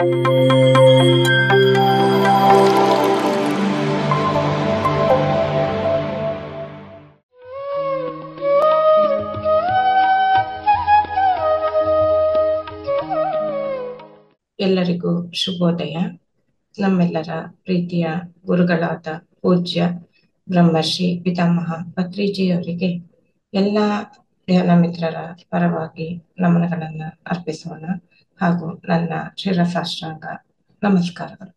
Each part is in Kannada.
ಎಲ್ಲರಿಗೂ ಶುಭೋದಯ ನಮ್ಮೆಲ್ಲರ ಪ್ರೀತಿಯ ಗುರುಗಳಾದ ಪೂಜ್ಯ ಬ್ರಹ್ಮರ್ಷಿ ಪಿತಾಮಹ ಪತ್ರಿಜಿಯವರಿಗೆ ಎಲ್ಲ ಧ್ಯಾನ ಮಿತ್ರರ ಪರವಾಗಿ ನಮನಗಳನ್ನ ಅರ್ಪಿಸೋಣ ಹಾಗೂ ನನ್ನ ಶಿರಸಾಷ್ಟಾಂಗ ನಮಸ್ಕಾರಗಳು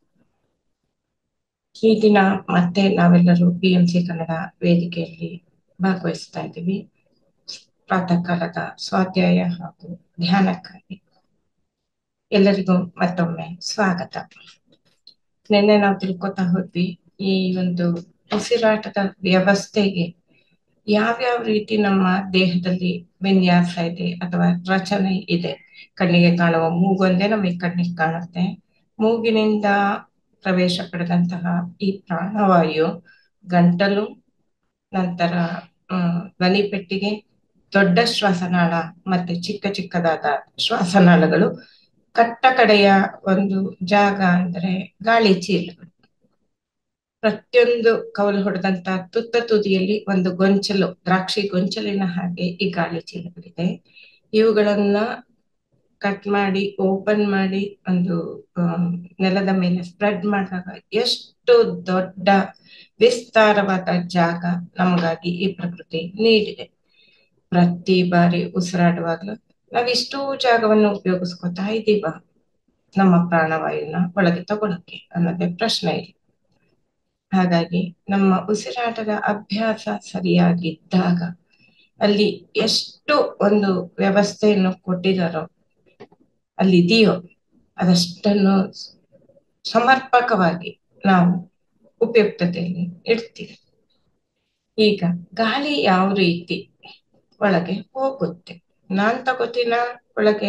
ಈ ದಿನ ಮತ್ತೆ ನಾವೆಲ್ಲರೂ ಪಿ ಎಂ ಸಿ ಕನ್ನಡ ವೇದಿಕೆಯಲ್ಲಿ ಭಾಗವಹಿಸ್ತಾ ಇದ್ದೀವಿ ಪ್ರಾತಃ ಕಾಲದ ಸ್ವಾಧ್ಯಾಯ ಹಾಗೂ ಧ್ಯಾನಕ್ಕಾಗಿ ಎಲ್ಲರಿಗೂ ಮತ್ತೊಮ್ಮೆ ಸ್ವಾಗತ ನಿನ್ನೆ ನಾವು ತಿಳ್ಕೊತಾ ಹೋದ್ವಿ ಈ ಒಂದು ಉಸಿರಾಟದ ವ್ಯವಸ್ಥೆಗೆ ಯಾವ್ಯಾವ ರೀತಿ ನಮ್ಮ ದೇಹದಲ್ಲಿ ವಿನ್ಯಾಸ ಇದೆ ಅಥವಾ ರಚನೆ ಇದೆ ಕಣ್ಣಿಗೆ ಕಾಣುವ ಮೂಗೊಂದೇ ನಮಗೆ ಕಣ್ಣಿಗೆ ಕಾಣುತ್ತೆ ಮೂಗಿನಿಂದ ಪ್ರವೇಶ ಪಡೆದಂತಹ ಈ ಪ್ರಾಣವಾಯು ಗಂಟಲು ನಂತರ ಹ್ಮ್ ಧ್ವನಿ ಪೆಟ್ಟಿಗೆ ದೊಡ್ಡ ಶ್ವಾಸನಾಳ ಮತ್ತೆ ಚಿಕ್ಕ ಚಿಕ್ಕದಾದ ಶ್ವಾಸನಾಳಗಳು ಕಟ್ಟ ಕಡೆಯ ಒಂದು ಜಾಗ ಅಂದ್ರೆ ಗಾಳಿ ಚೀಲಗಳು ಪ್ರತಿಯೊಂದು ಕವಲು ಹೊಡೆದಂತ ತುತ್ತ ತುದಿಯಲ್ಲಿ ಒಂದು ಗೊಂಚಲು ದ್ರಾಕ್ಷಿ ಗೊಂಚಲಿನ ಹಾಗೆ ಈ ಗಾಳಿ ಚೀಲಗಳಿದೆ ಇವುಗಳನ್ನ ಕಟ್ ಮಾಡಿ ಓಪನ್ ಮಾಡಿ ಒಂದು ನೆಲದ ಮೇಲೆ ಸ್ಪ್ರೆಡ್ ಮಾಡಿದಾಗ ಎಷ್ಟು ದೊಡ್ಡ ವಿಸ್ತಾರವಾದ ಜಾಗ ನಮಗಾಗಿ ಈ ಪ್ರಕೃತಿ ನೀಡಿದೆ ಪ್ರತಿ ಬಾರಿ ಉಸಿರಾಡುವಾಗ್ಲೂ ನಾವ್ ಇಷ್ಟೂ ಜಾಗವನ್ನು ಉಪಯೋಗಿಸ್ಕೊತಾ ಇದ್ದೀವ ನಮ್ಮ ಪ್ರಾಣವಾಯುನ ಒಳಗೆ ತಗೊಳಕ್ಕೆ ಅನ್ನೋದೇ ಪ್ರಶ್ನೆ ಇಲ್ಲ ಹಾಗಾಗಿ ನಮ್ಮ ಉಸಿರಾಟದ ಅಭ್ಯಾಸ ಸರಿಯಾಗಿದ್ದಾಗ ಅಲ್ಲಿ ಎಷ್ಟು ಒಂದು ವ್ಯವಸ್ಥೆಯನ್ನು ಕೊಟ್ಟಿದಾರೋ ಅಲ್ಲಿ ಇದೆಯೋ ಅದಷ್ಟನ್ನು ಸಮರ್ಪಕವಾಗಿ ನಾವು ಉಪಯುಕ್ತತೆಯಲ್ಲಿ ಇಡ್ತೀವಿ ಈಗ ಗಾಳಿ ಯಾವ ರೀತಿ ಒಳಗೆ ಹೋಗುತ್ತೆ ನಾನ್ ತಗೋತೀನ ಒಳಗೆ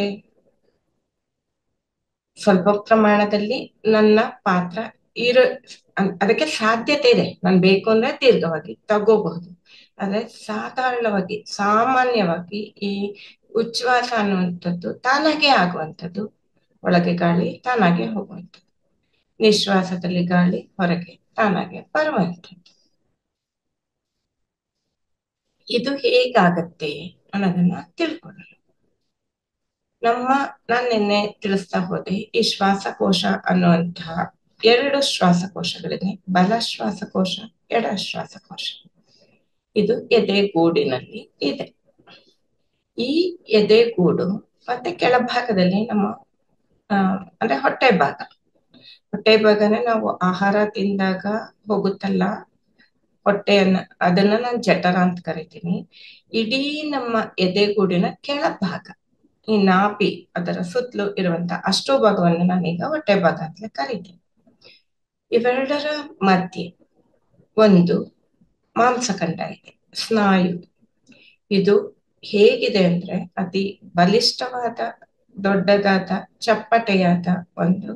ಸ್ವಲ್ಪ ಪ್ರಮಾಣದಲ್ಲಿ ನನ್ನ ಪಾತ್ರ ಇರ ಅದಕ್ಕೆ ಸಾಧ್ಯತೆ ಇದೆ ನಾನು ಬೇಕು ಅಂದ್ರೆ ದೀರ್ಘವಾಗಿ ತಗೋಬಹುದು ಆದ್ರೆ ಸಾಧಾರಣವಾಗಿ ಸಾಮಾನ್ಯವಾಗಿ ಈ ಉಚ್ಛ್ವಾಸ ಅನ್ನುವಂಥದ್ದು ತಾನಾಗೆ ಆಗುವಂಥದ್ದು ಒಳಗೆ ಗಾಳಿ ತಾನಾಗೆ ಹೋಗುವಂಥದ್ದು ನಿಶ್ವಾಸದಲ್ಲಿ ಗಾಳಿ ಹೊರಗೆ ತಾನಾಗೆ ಬರುವಂಥದ್ದು ಇದು ಹೇಗಾಗತ್ತೆ ಅನ್ನೋದನ್ನ ತಿಳ್ಕೊಳ್ಳೋಣ ನಮ್ಮ ನಾನು ನಿನ್ನೆ ತಿಳಿಸ್ತಾ ಹೋದೆ ಈ ಶ್ವಾಸಕೋಶ ಅನ್ನುವಂತಹ ಎರಡು ಶ್ವಾಸಕೋಶಗಳಿದೆ ಬಲ ಶ್ವಾಸಕೋಶ ಎಡ ಶ್ವಾಸಕೋಶ ಇದು ಎದೆಗೂಡಿನಲ್ಲಿ ಇದೆ ಈ ಎದೆಗೂಡು ಮತ್ತೆ ಕೆಳಭಾಗದಲ್ಲಿ ನಮ್ಮ ಅಂದ್ರೆ ಹೊಟ್ಟೆ ಭಾಗ ಹೊಟ್ಟೆ ಭಾಗನೇ ನಾವು ಆಹಾರ ತಿಂದಾಗ ಹೋಗುತ್ತಲ್ಲ ಹೊಟ್ಟೆಯನ್ನ ಅದನ್ನ ನಾನು ಜಠರ ಅಂತ ಕರಿತೀನಿ ಇಡೀ ನಮ್ಮ ಎದೆಗೂಡಿನ ಕೆಳಭಾಗ ಈ ನಾಪಿ ಅದರ ಸುತ್ತಲೂ ಇರುವಂತ ಅಷ್ಟೋ ಭಾಗವನ್ನು ನಾನೀಗ ಹೊಟ್ಟೆ ಭಾಗ ಅಂತಲೇ ಕರಿತೀನಿ ಇವೆರಡರ ಮಧ್ಯೆ ಒಂದು ಮಾಂಸಖಂಡ ಇದೆ ಸ್ನಾಯು ಇದು ಹೇಗಿದೆ ಅಂದ್ರೆ ಅತಿ ಬಲಿಷ್ಠವಾದ ದೊಡ್ಡದಾದ ಚಪ್ಪಟೆಯಾದ ಒಂದು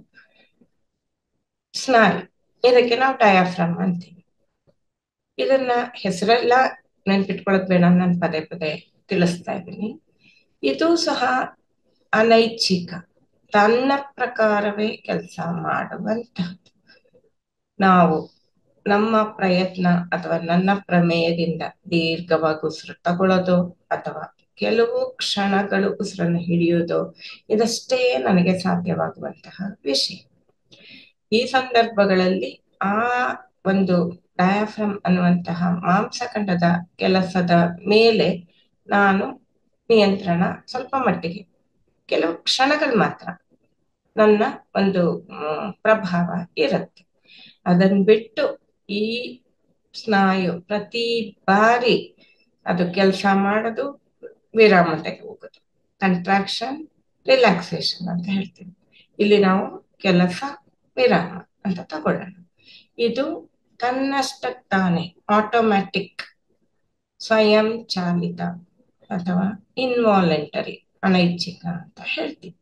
ಸ್ನಾಯು ಇದಕ್ಕೆ ನಾವು ಡಯಾಫ್ರಮ್ ಅಂತೀವಿ ಇದನ್ನ ಹೆಸರೆಲ್ಲ ನೆನ್ಪಿಟ್ಕೊಳ್ಳೋದ್ ಬೇಡ ನಾನು ಪದೇ ಪದೇ ತಿಳಿಸ್ತಾ ಇದ್ದೀನಿ ಇದು ಸಹ ಅನೈಚ್ಛಿಕ ತನ್ನ ಪ್ರಕಾರವೇ ಕೆಲಸ ಮಾಡುವಂತಹದ್ದು ನಾವು ನಮ್ಮ ಪ್ರಯತ್ನ ಅಥವಾ ನನ್ನ ಪ್ರಮೇಯದಿಂದ ದೀರ್ಘವಾಗಿ ಉಸಿರು ತಗೊಳ್ಳೋದು ಅಥವಾ ಕೆಲವು ಕ್ಷಣಗಳು ಉಸಿರನ್ನು ಹಿಡಿಯುವುದು ಇದಷ್ಟೇ ನನಗೆ ಸಾಧ್ಯವಾಗುವಂತಹ ವಿಷಯ ಈ ಸಂದರ್ಭಗಳಲ್ಲಿ ಆ ಒಂದು ಡಯಾಫ್ರಮ್ ಅನ್ನುವಂತಹ ಮಾಂಸಖಂಡದ ಕೆಲಸದ ಮೇಲೆ ನಾನು ನಿಯಂತ್ರಣ ಸ್ವಲ್ಪ ಮಟ್ಟಿಗೆ ಕೆಲವು ಕ್ಷಣಗಳು ಮಾತ್ರ ನನ್ನ ಒಂದು ಪ್ರಭಾವ ಇರುತ್ತೆ ಅದನ್ನ ಬಿಟ್ಟು ಈ ಸ್ನಾಯು ಪ್ರತಿ ಬಾರಿ ಅದು ಕೆಲಸ ಮಾಡೋದು ವಿರಾಮ ಹೋಗೋದು ಕಂಟ್ರಾಕ್ಷನ್ ರಿಲ್ಯಾಕ್ಸೇಷನ್ ಅಂತ ಹೇಳ್ತೀವಿ ಇಲ್ಲಿ ನಾವು ಕೆಲಸ ವಿರಾಮ ಅಂತ ತಗೊಳ್ಳೋಣ ಇದು ತನ್ನಷ್ಟಕ್ಕೆ ತಾನೇ ಆಟೋಮ್ಯಾಟಿಕ್ ಸ್ವಯಂ ಚಾಲಿತ ಅಥವಾ ಇನ್ವಾಲೆಂಟರಿ ಅನೈಚ್ಛಿಕ ಅಂತ ಹೇಳ್ತೀವಿ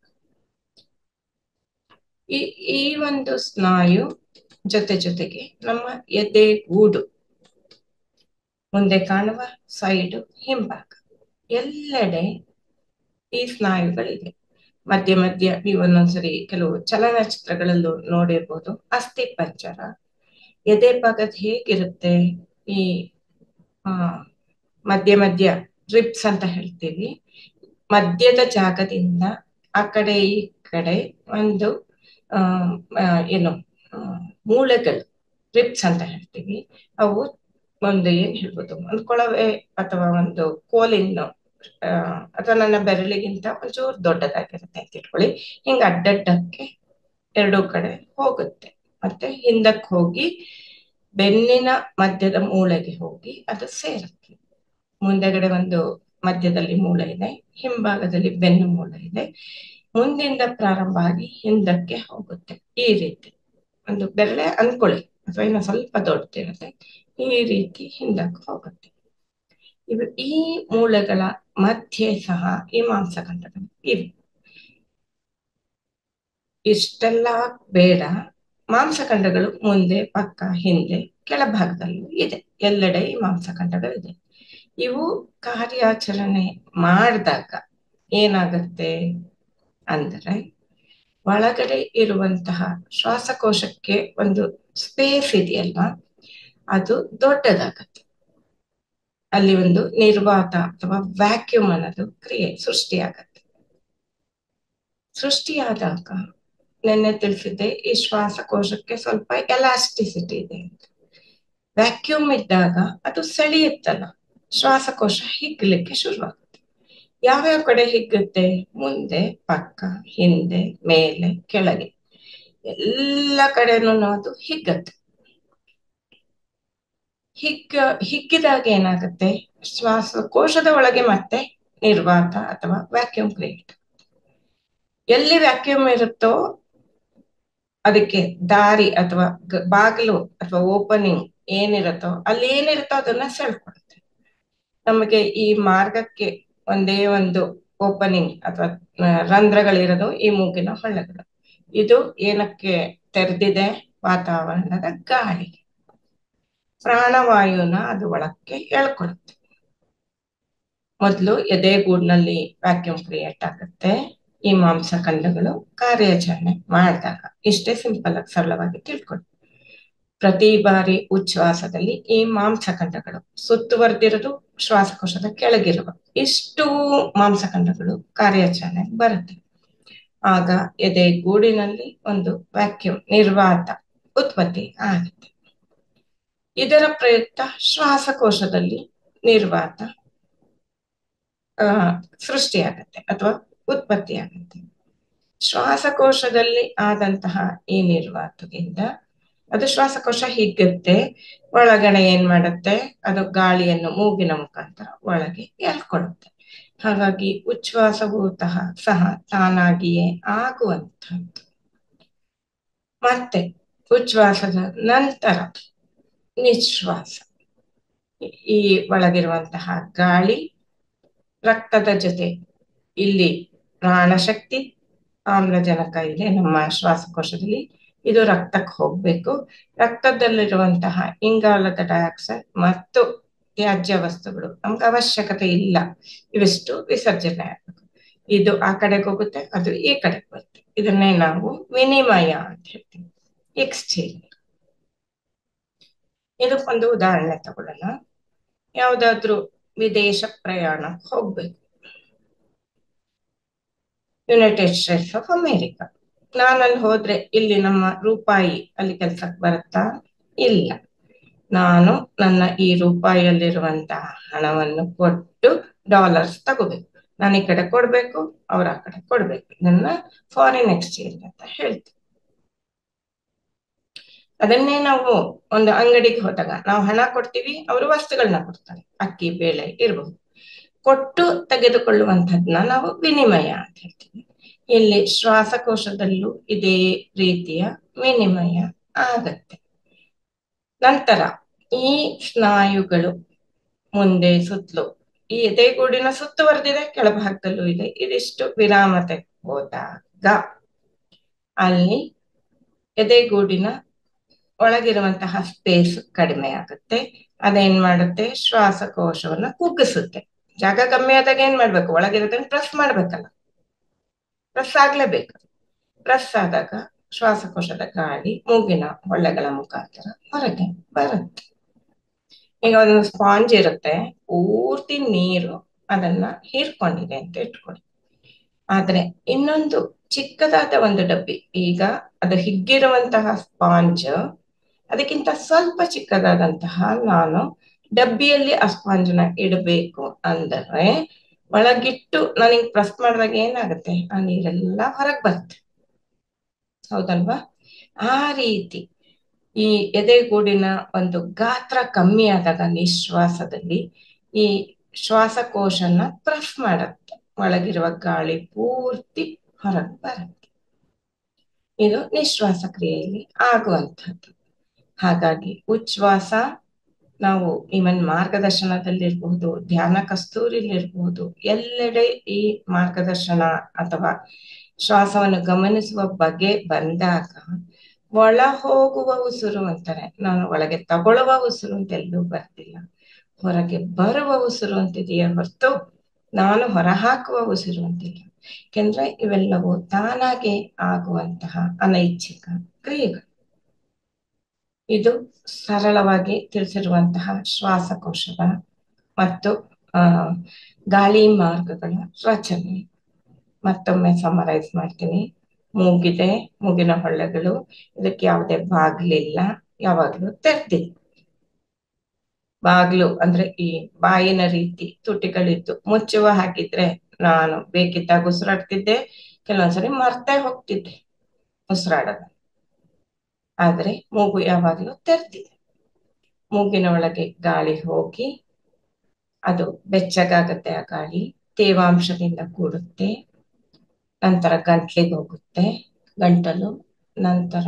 ಈ ಈ ಒಂದು ಸ್ನಾಯು ಜೊತೆ ಜೊತೆಗೆ ನಮ್ಮ ಎದೆ ಗೂಡು ಮುಂದೆ ಕಾಣುವ ಸೈಡು ಹಿಂಭಾಗ ಎಲ್ಲೆಡೆ ಈ ಸ್ನಾಯುಗಳಿದೆ ಮಧ್ಯ ಮಧ್ಯ ನೀವು ಒಂದೊಂದ್ಸರಿ ಕೆಲವು ಚಲನಚಿತ್ರಗಳಲ್ಲೂ ನೋಡಿರ್ಬೋದು ಅಸ್ಥಿ ಪಂಜರ ಎದೆ ಭಾಗದ ಹೇಗಿರುತ್ತೆ ಈ ಆ ಮಧ್ಯ ಮಧ್ಯ ರಿಪ್ಸ್ ಅಂತ ಹೇಳ್ತೀವಿ ಮಧ್ಯದ ಜಾಗದಿಂದ ಆ ಕಡೆ ಈ ಕಡೆ ಒಂದು ಆ ಏನು ಮೂಳೆಗಳು ರಿಪ್ಸ್ ಅಂತ ಹೇಳ್ತೀವಿ ಅವು ಒಂದು ಏನ್ ಹೇಳ್ಬೋದು ಒಂದು ಕೊಳವೆ ಅಥವಾ ಒಂದು ಕೋಲಿನ ಅಥವಾ ನನ್ನ ಬೆರಳಿಗಿಂತ ಒಂಚೂರು ದೊಡ್ಡದಾಗಿರುತ್ತೆ ಅಂತ ಇಟ್ಕೊಳ್ಳಿ ಹಿಂಗ ಅಡ್ಡಡ್ಡಕ್ಕೆ ಎರಡೂ ಕಡೆ ಹೋಗುತ್ತೆ ಮತ್ತೆ ಹಿಂದಕ್ಕೆ ಹೋಗಿ ಬೆನ್ನಿನ ಮಧ್ಯದ ಮೂಳೆಗೆ ಹೋಗಿ ಅದು ಸೇರುತ್ತೆ ಮುಂದೆಗಡೆ ಒಂದು ಮಧ್ಯದಲ್ಲಿ ಮೂಳೆ ಇದೆ ಹಿಂಭಾಗದಲ್ಲಿ ಬೆನ್ನು ಮೂಳೆ ಇದೆ ಮುಂದಿಂದ ಪ್ರಾರಂಭ ಆಗಿ ಹಿಂದಕ್ಕೆ ಹೋಗುತ್ತೆ ಈ ರೀತಿ ಒಂದು ಬೆರಳೆ ಅನ್ಕೊಳ್ಳಿ ಅಥವಾ ಇನ್ನು ಸ್ವಲ್ಪ ದೊಡ್ಡದಿರುತ್ತೆ ಈ ರೀತಿ ಹಿಂದಕ್ಕೆ ಹೋಗುತ್ತೆ ಇವು ಈ ಮೂಳೆಗಳ ಮಧ್ಯೆ ಸಹ ಈ ಮಾಂಸಖಂಡಗಳು ಇವೆ ಇಷ್ಟೆಲ್ಲ ಬೇಡ ಮಾಂಸಖಂಡಗಳು ಮುಂದೆ ಪಕ್ಕ ಹಿಂದೆ ಕೆಳಭಾಗದಲ್ಲೂ ಇದೆ ಎಲ್ಲೆಡೆ ಈ ಮಾಂಸಖಂಡಗಳಿದೆ ಇವು ಕಾರ್ಯಾಚರಣೆ ಮಾಡಿದಾಗ ಏನಾಗುತ್ತೆ ಅಂದರೆ ಒಳಗಡೆ ಇರುವಂತಹ ಶ್ವಾಸಕೋಶಕ್ಕೆ ಒಂದು ಸ್ಪೇಸ್ ಇದೆಯಲ್ವಾ ಅದು ದೊಡ್ಡದಾಗತ್ತೆ ಅಲ್ಲಿ ಒಂದು ನಿರ್ವಾತ ಅಥವಾ ವ್ಯಾಕ್ಯೂಮ್ ಅನ್ನೋದು ಕ್ರಿಯೆ ಸೃಷ್ಟಿಯಾಗತ್ತೆ ಸೃಷ್ಟಿಯಾದಾಗ ನೆನ್ನೆ ತಿಳಿಸಿದ್ದೆ ಈ ಶ್ವಾಸಕೋಶಕ್ಕೆ ಸ್ವಲ್ಪ ಎಲಾಸ್ಟಿಸಿಟಿ ಇದೆ ಅಂತ ವ್ಯಾಕ್ಯೂಮ್ ಇದ್ದಾಗ ಅದು ಸೆಳೆಯುತ್ತಲ್ಲ ಶ್ವಾಸಕೋಶ ಹಿಗ್ಲಿಕ್ಕೆ ಶುರುವಾಗುತ್ತೆ ಯಾವ್ಯಾವ ಕಡೆ ಹಿಗ್ಗುತ್ತೆ ಮುಂದೆ ಪಕ್ಕ ಹಿಂದೆ ಮೇಲೆ ಕೆಳಗೆ ಎಲ್ಲ ಕಡೆನೂ ಅದು ಹಿಗ್ಗತ್ತೆ ಹಿಗ್ಗ ಹಿಗ್ಗಿದಾಗ ಏನಾಗುತ್ತೆ ಶ್ವಾಸಕೋಶದ ಒಳಗೆ ಮತ್ತೆ ನಿರ್ವಾತ ಅಥವಾ ವ್ಯಾಕ್ಯೂಮ್ ಕ್ರಿಯೇಟ್ ಎಲ್ಲಿ ವ್ಯಾಕ್ಯೂಮ್ ಇರುತ್ತೋ ಅದಕ್ಕೆ ದಾರಿ ಅಥವಾ ಬಾಗಿಲು ಅಥವಾ ಓಪನಿಂಗ್ ಏನಿರುತ್ತೋ ಅಲ್ಲಿ ಏನಿರುತ್ತೋ ಅದನ್ನ ಸೆಳ್ಕೊಡುತ್ತೆ ನಮಗೆ ಈ ಮಾರ್ಗಕ್ಕೆ ಒಂದೇ ಒಂದು ಓಪನಿಂಗ್ ಅಥವಾ ರಂಧ್ರಗಳಿರೋದು ಈ ಮೂಗಿನ ಹೊಳ್ಳಗಳು ಇದು ಏನಕ್ಕೆ ತೆರೆದಿದೆ ವಾತಾವರಣದ ಗಾಳಿ ಪ್ರಾಣವಾಯುನ ಅದು ಒಳಕ್ಕೆ ಎಳ್ಕೊಳುತ್ತೆ ಮೊದಲು ಎದೆಗೂಡಿನಲ್ಲಿ ವ್ಯಾಕ್ಯೂಮ್ ಕ್ರಿಯೇಟ್ ಆಗುತ್ತೆ ಈ ಮಾಂಸಖಂಡಗಳು ಕಾರ್ಯಾಚರಣೆ ಮಾಡಿದಾಗ ಇಷ್ಟೇ ಸಿಂಪಲ್ ಆಗಿ ಸರಳವಾಗಿ ತಿಳ್ಕೊಳ್ಳಿ ಪ್ರತಿ ಬಾರಿ ಉಚ್ಛ್ವಾಸದಲ್ಲಿ ಈ ಮಾಂಸಖಂಡಗಳು ಸುತ್ತುವರೆದಿರೋದು ಶ್ವಾಸಕೋಶದ ಕೆಳಗಿರುವ ಇಷ್ಟು ಮಾಂಸಖಂಡಗಳು ಕಾರ್ಯಾಚರಣೆ ಬರುತ್ತೆ ಆಗ ಎದೆ ಗೂಡಿನಲ್ಲಿ ಒಂದು ವ್ಯಾಕ್ಯೂಮ್ ನಿರ್ವಾತ ಉತ್ಪತ್ತಿ ಆಗುತ್ತೆ ಇದರ ಪ್ರಯುಕ್ತ ಶ್ವಾಸಕೋಶದಲ್ಲಿ ನಿರ್ವಾತ ಆ ಸೃಷ್ಟಿಯಾಗತ್ತೆ ಅಥವಾ ಉತ್ಪತ್ತಿ ಆಗುತ್ತೆ ಶ್ವಾಸಕೋಶದಲ್ಲಿ ಆದಂತಹ ಈ ನಿರ್ವಾತದಿಂದ ಅದು ಶ್ವಾಸಕೋಶ ಹಿಗ್ಗುತ್ತೆ ಒಳಗಡೆ ಏನ್ ಮಾಡುತ್ತೆ ಅದು ಗಾಳಿಯನ್ನು ಮೂಗಿನ ಮುಖಾಂತರ ಒಳಗೆ ಎಳ್ಕೊಡುತ್ತೆ ಹಾಗಾಗಿ ಉಚ್ಛ್ವಾಸವೂ ಸಹ ಸಹ ತಾನಾಗಿಯೇ ಆಗುವಂಥದ್ದು ಮತ್ತೆ ಉಚ್ಛ್ವಾಸದ ನಂತರ ನಿಶ್ವಾಸ ಈ ಒಳಗಿರುವಂತಹ ಗಾಳಿ ರಕ್ತದ ಜೊತೆ ಇಲ್ಲಿ ಪ್ರಾಣಶಕ್ತಿ ಆಮ್ಲಜನಕ ಇದೆ ನಮ್ಮ ಶ್ವಾಸಕೋಶದಲ್ಲಿ ಇದು ರಕ್ತಕ್ಕೆ ಹೋಗ್ಬೇಕು ರಕ್ತದಲ್ಲಿರುವಂತಹ ಇಂಗಾಲದ ಡೈಆಕ್ಸೈಡ್ ಮತ್ತು ತ್ಯಾಜ್ಯ ವಸ್ತುಗಳು ನಮ್ಗೆ ಅವಶ್ಯಕತೆ ಇಲ್ಲ ಇವಿಷ್ಟು ವಿಸರ್ಜನೆ ಆಗಬೇಕು ಇದು ಆ ಕಡೆಗೆ ಹೋಗುತ್ತೆ ಅದು ಈ ಕಡೆಗೆ ಬರುತ್ತೆ ಇದನ್ನೇ ನಾವು ವಿನಿಮಯ ಅಂತ ಹೇಳ್ತೀವಿ ಎಕ್ಸ್ಚೇಂಜ್ ಇದಕ್ಕೊಂದು ಉದಾಹರಣೆ ತಗೊಳ್ಳೋಣ ಯಾವ್ದಾದ್ರು ವಿದೇಶ ಪ್ರಯಾಣ ಹೋಗ್ಬೇಕು ಯುನೈಟೆಡ್ ಸ್ಟೇಟ್ಸ್ ಆಫ್ ಅಮೇರಿಕಾ ನಾನಲ್ಲಿ ಹೋದ್ರೆ ಇಲ್ಲಿ ನಮ್ಮ ರೂಪಾಯಿ ಅಲ್ಲಿ ಕೆಲ್ಸಕ್ಕೆ ಬರುತ್ತಾ ಇಲ್ಲ ನಾನು ನನ್ನ ಈ ರೂಪಾಯಿಯಲ್ಲಿರುವಂತಹ ಹಣವನ್ನು ಕೊಟ್ಟು ಡಾಲರ್ಸ್ ತಗೋಬೇಕು ನಾನು ಈ ಕಡೆ ಕೊಡ್ಬೇಕು ಅವ್ರ ಆ ಕಡೆ ಕೊಡ್ಬೇಕು ಇದನ್ನ ಫಾರಿನ್ ಎಕ್ಸ್ಚೇಂಜ್ ಅಂತ ಹೇಳ್ತೀವಿ ಅದನ್ನೇ ನಾವು ಒಂದು ಅಂಗಡಿಗೆ ಹೋದಾಗ ನಾವು ಹಣ ಕೊಡ್ತೀವಿ ಅವರು ವಸ್ತುಗಳನ್ನ ಕೊಡ್ತಾರೆ ಅಕ್ಕಿ ಬೇಳೆ ಇರಬಹುದು ಕೊಟ್ಟು ತೆಗೆದುಕೊಳ್ಳುವಂಥದ್ನ ನಾವು ವಿನಿಮಯ ಅಂತ ಹೇಳ್ತೀವಿ ಇಲ್ಲಿ ಶ್ವಾಸಕೋಶದಲ್ಲೂ ಇದೇ ರೀತಿಯ ವಿನಿಮಯ ಆಗತ್ತೆ ನಂತರ ಈ ಸ್ನಾಯುಗಳು ಮುಂದೆ ಸುತ್ತಲೂ ಈ ಎದೆಗೂಡಿನ ಸುತ್ತುವರೆದಿದೆ ಕೆಳಭಾಗದಲ್ಲೂ ಇದೆ ಇದಿಷ್ಟು ವಿರಾಮತೆ ಹೋದಾಗ ಅಲ್ಲಿ ಎದೆಗೂಡಿನ ಒಳಗಿರುವಂತಹ ಸ್ಪೇಸ್ ಕಡಿಮೆ ಆಗುತ್ತೆ ಅದೇನ್ ಮಾಡುತ್ತೆ ಶ್ವಾಸಕೋಶವನ್ನ ಕುಗ್ಗಿಸುತ್ತೆ ಜಾಗ ಕಮ್ಮಿ ಆದಾಗ ಏನ್ ಮಾಡ್ಬೇಕು ಒಳಗಿರೋದನ್ನ ಪ್ರೆಸ್ ಮಾಡ್ಬೇಕಲ್ಲ ಪ್ರೆಸ್ ಆಗ್ಲೇಬೇಕು ಪ್ರೆಸ್ ಆದಾಗ ಶ್ವಾಸಕೋಶದ ಗಾಳಿ ಮೂಗಿನ ಹೊಳ್ಳೆಗಳ ಮುಖಾಂತರ ಹೊರಗೆ ಬರುತ್ತೆ ಈಗ ಒಂದು ಸ್ಪಾಂಜ್ ಇರುತ್ತೆ ಪೂರ್ತಿ ನೀರು ಅದನ್ನ ಹೀರ್ಕೊಂಡಿದೆ ಅಂತ ಇಟ್ಕೊಳ್ಳಿ ಆದ್ರೆ ಇನ್ನೊಂದು ಚಿಕ್ಕದಾದ ಒಂದು ಡಬ್ಬಿ ಈಗ ಅದು ಹಿಗ್ಗಿರುವಂತಹ ಸ್ಪಾಂಜ್ ಅದಕ್ಕಿಂತ ಸ್ವಲ್ಪ ಚಿಕ್ಕದಾದಂತಹ ನಾನು ಡಬ್ಬಿಯಲ್ಲಿ ಆ ಸ್ಪಾಂಜ್ನ ಇಡಬೇಕು ಅಂದರೆ ಒಳಗಿಟ್ಟು ನನಗೆ ಪ್ರೆಸ್ ಮಾಡಿದಾಗ ಏನಾಗುತ್ತೆ ಆ ನೀರೆಲ್ಲ ಹೊರಗೆ ಬರುತ್ತೆ ಹೌದಲ್ವಾ ಆ ರೀತಿ ಈ ಎದೆಗೂಡಿನ ಒಂದು ಗಾತ್ರ ಕಮ್ಮಿ ಆದಾಗ ನಿಶ್ವಾಸದಲ್ಲಿ ಈ ಶ್ವಾಸಕೋಶನ ಪ್ರೆಸ್ ಮಾಡತ್ತೆ ಒಳಗಿರುವ ಗಾಳಿ ಪೂರ್ತಿ ಹೊರಗೆ ಬರುತ್ತೆ ಇದು ನಿಶ್ವಾಸ ಕ್ರಿಯೆಯಲ್ಲಿ ಆಗುವಂಥದ್ದು ಹಾಗಾಗಿ ಉಚ್ಛ್ವಾಸ ನಾವು ಇವನ್ ಮಾರ್ಗದರ್ಶನದಲ್ಲಿರ್ಬಹುದು ಧ್ಯಾನ ಕಸ್ತೂರಿಲಿರ್ಬಹುದು ಎಲ್ಲೆಡೆ ಈ ಮಾರ್ಗದರ್ಶನ ಅಥವಾ ಶ್ವಾಸವನ್ನು ಗಮನಿಸುವ ಬಗೆ ಬಂದಾಗ ಒಳ ಹೋಗುವ ಉಸಿರು ಅಂತಾರೆ ನಾನು ಒಳಗೆ ತಗೊಳ್ಳುವ ಉಸಿರು ಅಂತ ಎಲ್ಲೂ ಬರ್ತಿಲ್ಲ ಹೊರಗೆ ಬರುವ ಉಸಿರು ಅಂತಿದೆಯೇ ಹೊರತು ನಾನು ಹೊರಹಾಕುವ ಉಸಿರು ಅಂತಿಲ್ಲ ಯಾಕೆಂದ್ರೆ ಇವೆಲ್ಲವೂ ತಾನಾಗೆ ಆಗುವಂತಹ ಅನೈಚ್ಛಿಕ ಕ್ರಿಯೆಗಳು ಇದು ಸರಳವಾಗಿ ತಿಳಿಸಿರುವಂತಹ ಶ್ವಾಸಕೋಶದ ಮತ್ತು ಆ ಗಾಳಿ ಮಾರ್ಗಗಳ ರಚನೆ ಮತ್ತೊಮ್ಮೆ ಸಮರೈಸ್ ಮಾಡ್ತೀನಿ ಮೂಗಿದೆ ಮೂಗಿನ ಹೊಳ್ಳೆಗಳು ಇದಕ್ಕೆ ಯಾವುದೇ ಬಾಗ್ಲಿಲ್ಲ ಯಾವಾಗ್ಲೂ ತೆರೆದಿದೆ ಬಾಗ್ಲು ಅಂದ್ರೆ ಈ ಬಾಯಿನ ರೀತಿ ತುಟಿಗಳಿದ್ದು ಮುಚ್ಚುವ ಹಾಕಿದ್ರೆ ನಾನು ಬೇಕಿದ್ದಾಗ ಉಸಿರಾಡ್ತಿದ್ದೆ ಕೆಲವೊಂದ್ಸರಿ ಮರ್ತೇ ಹೋಗ್ತಿದ್ದೆ ಉಸಿರಾಡೋದು ಆದ್ರೆ ಮೂಗು ಯಾವಾಗ್ಲೂ ತೆರೆದಿದೆ ಮೂಗಿನ ಒಳಗೆ ಗಾಳಿ ಹೋಗಿ ಅದು ಬೆಚ್ಚಗಾಗತ್ತೆ ಆ ಗಾಳಿ ತೇವಾಂಶದಿಂದ ಕೂಡುತ್ತೆ ನಂತರ ಗಂಟ್ಲಿಗೆ ಹೋಗುತ್ತೆ ಗಂಟಲು ನಂತರ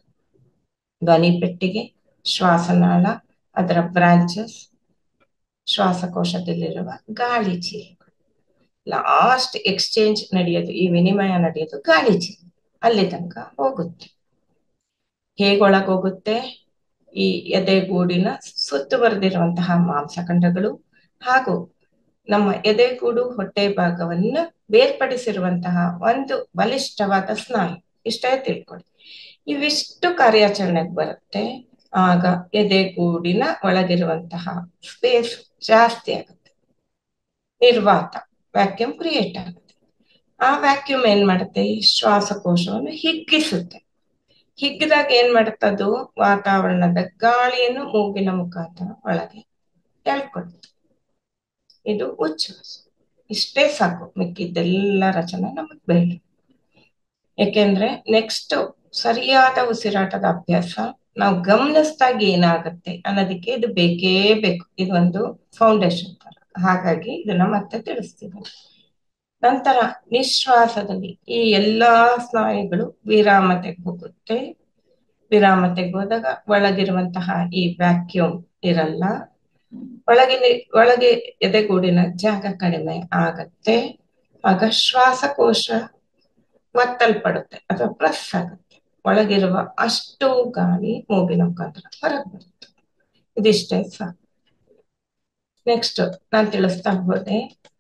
ಧ್ವನಿ ಪೆಟ್ಟಿಗೆ ಶ್ವಾಸನಾಳ ಅದರ ಬ್ರಾಂಚಸ್ ಶ್ವಾಸಕೋಶದಲ್ಲಿರುವ ಗಾಳಿ ಚೀಲ ಲಾಸ್ಟ್ ಎಕ್ಸ್ಚೇಂಜ್ ನಡೆಯೋದು ಈ ವಿನಿಮಯ ನಡೆಯೋದು ಗಾಳಿ ಚೀಲ ಅಲ್ಲಿ ತನಕ ಹೋಗುತ್ತೆ ಹೇಗೊಳಗ್ ಹೋಗುತ್ತೆ ಈ ಎದೆಗೂಡಿನ ಸುತ್ತುವರೆದಿರುವಂತಹ ಮಾಂಸಖಂಡಗಳು ಹಾಗೂ ನಮ್ಮ ಎದೆಗೂಡು ಹೊಟ್ಟೆ ಭಾಗವನ್ನು ಬೇರ್ಪಡಿಸಿರುವಂತಹ ಒಂದು ಬಲಿಷ್ಠವಾದ ಸ್ನಾಯು ಇಷ್ಟೇ ತಿಳ್ಕೊಳ್ಳಿ ಇವಿಷ್ಟು ಕಾರ್ಯಾಚರಣೆಗೆ ಬರುತ್ತೆ ಆಗ ಎದೆಗೂಡಿನ ಒಳಗಿರುವಂತಹ ಸ್ಪೇಸ್ ಜಾಸ್ತಿ ಆಗುತ್ತೆ ನಿರ್ವಾತ ವ್ಯಾಕ್ಯೂಮ್ ಕ್ರಿಯೇಟ್ ಆಗುತ್ತೆ ಆ ವ್ಯಾಕ್ಯೂಮ್ ಏನ್ ಮಾಡುತ್ತೆ ಶ್ವಾಸಕೋಶವನ್ನು ಹಿಗ್ಗಿಸುತ್ತೆ ಹಿಗ್ಗಿದಾಗ ಏನ್ ಮಾಡುತ್ತದು ವಾತಾವರಣದ ಗಾಳಿಯನ್ನು ಮೂಗಿನ ಮುಖಾಂತರ ಒಳಗೆ ಎಳ್ಕೊಡುತ್ತೆ ಇದು ಉಚ್ಛ್ವಾಸ ಇಷ್ಟೇ ಸಾಕು ಮಿಕ್ಕಿದ್ದೆಲ್ಲ ರಚನೆ ನಮಗ್ ಬೇಡ ಯಾಕೆಂದ್ರೆ ನೆಕ್ಸ್ಟ್ ಸರಿಯಾದ ಉಸಿರಾಟದ ಅಭ್ಯಾಸ ನಾವು ಗಮನಿಸಿದಾಗ ಏನಾಗುತ್ತೆ ಅನ್ನೋದಕ್ಕೆ ಇದು ಬೇಕೇ ಬೇಕು ಇದೊಂದು ಫೌಂಡೇಶನ್ ತರ ಹಾಗಾಗಿ ಇದನ್ನ ಮತ್ತೆ ತಿಳಿಸ್ತೀನಿ ನಂತರ ನಿಶ್ವಾಸದಲ್ಲಿ ಈ ಎಲ್ಲಾ ಸ್ನಾಯುಗಳು ವಿರಾಮತೆಗೆ ಹೋಗುತ್ತೆ ವಿರಾಮತೆಗೆ ಹೋದಾಗ ಒಳಗಿರುವಂತಹ ಈ ವ್ಯಾಕ್ಯೂಮ್ ಇರಲ್ಲ ಒಳಗಿನ ಒಳಗೆ ಎದೆಗೂಡಿನ ಜಾಗ ಕಡಿಮೆ ಆಗತ್ತೆ ಆಗ ಶ್ವಾಸಕೋಶ ಒತ್ತಲ್ಪಡುತ್ತೆ ಅಥವಾ ಪ್ರೆಸ್ ಆಗುತ್ತೆ ಒಳಗಿರುವ ಅಷ್ಟು ಗಾಳಿ ಮೂಗಿನ ಮುಖಾಂತರ ಹೊರಗೆ ಬರುತ್ತೆ ಇದಿಷ್ಟೇ ಸಾಕು ನೆಕ್ಸ್ಟ್ ನಾನು ತಿಳಿಸ್ತಾ ಹೋದೆ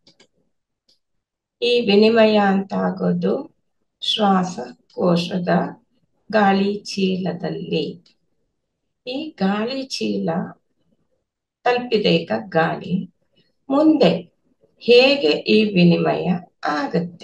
ಈ ವಿನಿಮಯ ಅಂತ ಆಗೋದು ಶ್ವಾಸಕೋಶದ ಗಾಳಿ ಚೀಲದಲ್ಲಿ ಈ ಗಾಳಿ ಚೀಲ ತಲುಪಿದೆ ಈಗ ಗಾಳಿ ಮುಂದೆ ಹೇಗೆ ಈ ವಿನಿಮಯ ಆಗತ್ತೆ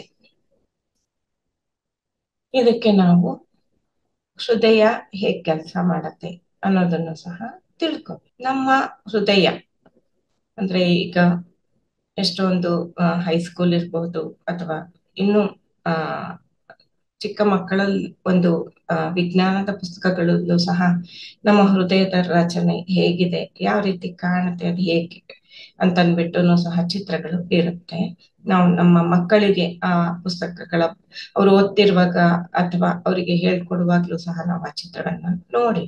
ಇದಕ್ಕೆ ನಾವು ಹೃದಯ ಹೇಗೆ ಕೆಲಸ ಮಾಡತ್ತೆ ಅನ್ನೋದನ್ನು ಸಹ ತಿಳ್ಕೊ ನಮ್ಮ ಹೃದಯ ಅಂದ್ರೆ ಈಗ ಎಷ್ಟೊಂದು ಹೈಸ್ಕೂಲ್ ಇರ್ಬಹುದು ಅಥವಾ ಇನ್ನು ಆ ಚಿಕ್ಕ ಮಕ್ಕಳಲ್ಲಿ ಒಂದು ವಿಜ್ಞಾನದ ಪುಸ್ತಕಗಳಲ್ಲೂ ಸಹ ನಮ್ಮ ಹೃದಯದ ರಚನೆ ಹೇಗಿದೆ ಯಾವ ರೀತಿ ಕಾಣುತ್ತೆ ಅದು ಹೇಗೆ ಅಂತನ್ಬಿಟ್ಟು ಸಹ ಚಿತ್ರಗಳು ಇರುತ್ತೆ ನಾವು ನಮ್ಮ ಮಕ್ಕಳಿಗೆ ಆ ಪುಸ್ತಕಗಳ ಅವ್ರು ಓದ್ತಿರುವಾಗ ಅಥವಾ ಅವರಿಗೆ ಹೇಳ್ಕೊಡುವಾಗ್ಲೂ ಸಹ ನಾವು ಆ ಚಿತ್ರಗಳನ್ನ ನೋಡಿ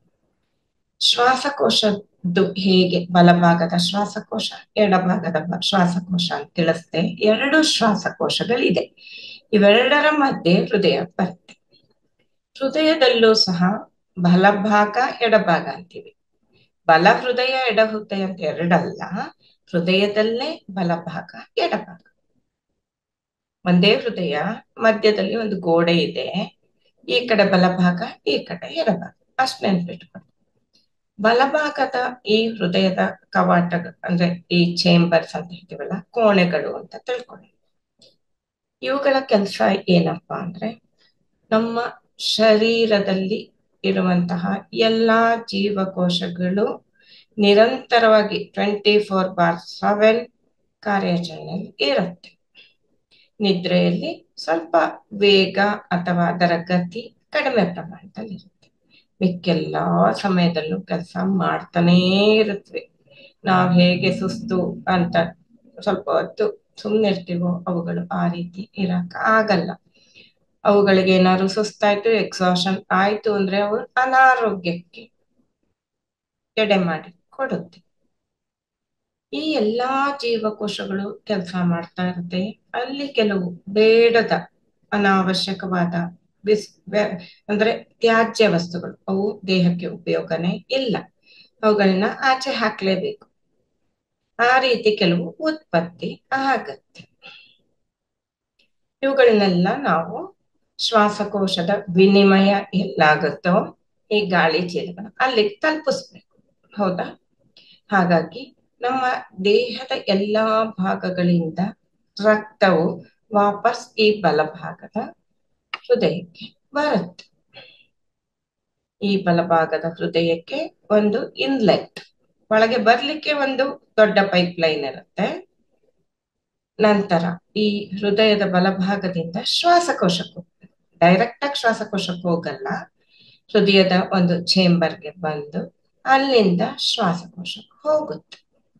ಶ್ವಾಸಕೋಶದ್ದು ಹೇಗೆ ಬಲಭಾಗದ ಶ್ವಾಸಕೋಶ ಎಡಭಾಗದ ಶ್ವಾಸಕೋಶ ಅಂತ ತಿಳಿಸ್ತೆ ಎರಡು ಶ್ವಾಸಕೋಶಗಳಿದೆ ಇವೆರಡರ ಮಧ್ಯೆ ಹೃದಯ ಬರುತ್ತೆ ಹೃದಯದಲ್ಲೂ ಸಹ ಬಲಭಾಗ ಎಡಭಾಗ ಅಂತೀವಿ ಬಲ ಹೃದಯ ಎಡ ಹೃದಯ ಅಂತ ಎರಡಲ್ಲ ಹೃದಯದಲ್ಲೇ ಬಲಭಾಗ ಎಡಭಾಗ ಒಂದೇ ಹೃದಯ ಮಧ್ಯದಲ್ಲಿ ಒಂದು ಗೋಡೆ ಇದೆ ಈ ಕಡೆ ಬಲಭಾಗ ಈ ಕಡೆ ಎಡಭಾಗ ಅಷ್ಟು ನೆನ್ಪಿಟ್ಕೊಳ್ಳಿ ಬಲಭಾಗದ ಈ ಹೃದಯದ ಕವಾಟ ಅಂದ್ರೆ ಈ ಚೇಂಬರ್ಸ್ ಅಂತ ಹೇಳ್ತೀವಲ್ಲ ಕೋಣೆಗಳು ಅಂತ ತಿಳ್ಕೊಳ್ಳಿ ಇವುಗಳ ಕೆಲಸ ಏನಪ್ಪಾ ಅಂದ್ರೆ ನಮ್ಮ ಶರೀರದಲ್ಲಿ ಇರುವಂತಹ ಎಲ್ಲಾ ಜೀವಕೋಶಗಳು ನಿರಂತರವಾಗಿ ಟ್ವೆಂಟಿ ಫೋರ್ ಬಾರ್ ಸೆವೆನ್ ಕಾರ್ಯಾಚರಣೆಯಲ್ಲಿ ಇರುತ್ತೆ ನಿದ್ರೆಯಲ್ಲಿ ಸ್ವಲ್ಪ ವೇಗ ಅಥವಾ ಅದರ ಗತಿ ಕಡಿಮೆ ಪ್ರಮಾಣದಲ್ಲಿ ಇರುತ್ತೆ ಮಿಕ್ಕೆಲ್ಲಾ ಸಮಯದಲ್ಲೂ ಕೆಲಸ ಮಾಡ್ತಾನೇ ಇರುತ್ತವೆ ನಾವ್ ಹೇಗೆ ಸುಸ್ತು ಅಂತ ಸ್ವಲ್ಪ ಹೊತ್ತು ಸುಮ್ಮನೆ ಇರ್ತೀವೋ ಅವುಗಳು ಆ ರೀತಿ ಇರಕ್ ಆಗಲ್ಲ ಅವುಗಳಿಗೆ ಏನಾದ್ರು ಸುಸ್ತಾಯ್ತು ಎಕ್ಸಾಷನ್ ಆಯ್ತು ಅಂದ್ರೆ ಅವು ಅನಾರೋಗ್ಯಕ್ಕೆ ಎಡೆ ಮಾಡಿ ಕೊಡುತ್ತೆ ಈ ಎಲ್ಲಾ ಜೀವಕೋಶಗಳು ಕೆಲಸ ಮಾಡ್ತಾ ಇರುತ್ತೆ ಅಲ್ಲಿ ಕೆಲವು ಬೇಡದ ಅನಾವಶ್ಯಕವಾದ ಬಿಸ್ ಅಂದ್ರೆ ತ್ಯಾಜ್ಯ ವಸ್ತುಗಳು ಅವು ದೇಹಕ್ಕೆ ಉಪಯೋಗನೇ ಇಲ್ಲ ಅವುಗಳನ್ನ ಆಚೆ ಹಾಕ್ಲೇಬೇಕು ಆ ರೀತಿ ಕೆಲವು ಉತ್ಪತ್ತಿ ಆಗತ್ತೆ ಇವುಗಳನ್ನೆಲ್ಲ ನಾವು ಶ್ವಾಸಕೋಶದ ವಿನಿಮಯ ಎಲ್ಲಾಗುತ್ತೋ ಈ ಗಾಳಿ ಚೀಲಗಳು ಅಲ್ಲಿಗೆ ತಲುಪಿಸ್ಬೇಕು ಹೌದಾ ಹಾಗಾಗಿ ನಮ್ಮ ದೇಹದ ಎಲ್ಲಾ ಭಾಗಗಳಿಂದ ರಕ್ತವು ವಾಪಸ್ ಈ ಬಲಭಾಗದ ಹೃದಯಕ್ಕೆ ಬರುತ್ತೆ ಈ ಬಲಭಾಗದ ಹೃದಯಕ್ಕೆ ಒಂದು ಇನ್ಲೆಟ್ ಒಳಗೆ ಬರ್ಲಿಕ್ಕೆ ಒಂದು ದೊಡ್ಡ ಪೈಪ್ ಲೈನ್ ಇರುತ್ತೆ ನಂತರ ಈ ಹೃದಯದ ಬಲಭಾಗದಿಂದ ಶ್ವಾಸಕೋಶಕ್ಕೆ ಡೈರೆಕ್ಟ್ ಆಗಿ ಶ್ವಾಸಕೋಶಕ್ಕೆ ಹೋಗಲ್ಲ ಹೃದಯದ ಒಂದು ಚೇಂಬರ್ಗೆ ಬಂದು ಅಲ್ಲಿಂದ ಶ್ವಾಸಕೋಶಕ್ಕೆ ಹೋಗುತ್ತೆ